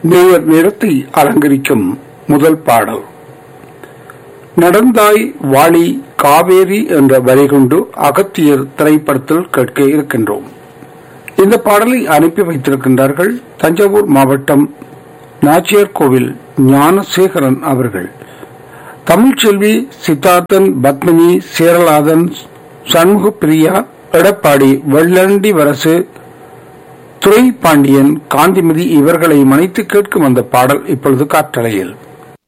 நேயர் நிறத்தை அலங்கரிக்கும் முதல் பாடல் நடந்தாய் வாளி காவேரி என்ற வரி கொண்டு அகத்தியர் திரைப்படத்தில் கேட்க இருக்கின்றோம் இந்த பாடலை அனுப்பி வைத்திருக்கின்றார்கள் தஞ்சாவூர் மாவட்டம் நாச்சியார் கோவில் ஞானசேகரன் அவர்கள் தமிழ்ச்செல்வி சித்தார்த்தன் பத்மினி சேரலாதன் சண்முக பிரியா எடப்பாடி வெள்ளண்டி வரசு துரை பாண்டியன் காந்திமதி இவர்களை மனைத்து கேட்கும் அந்த பாடல் இப்பொழுது காற்றலையில்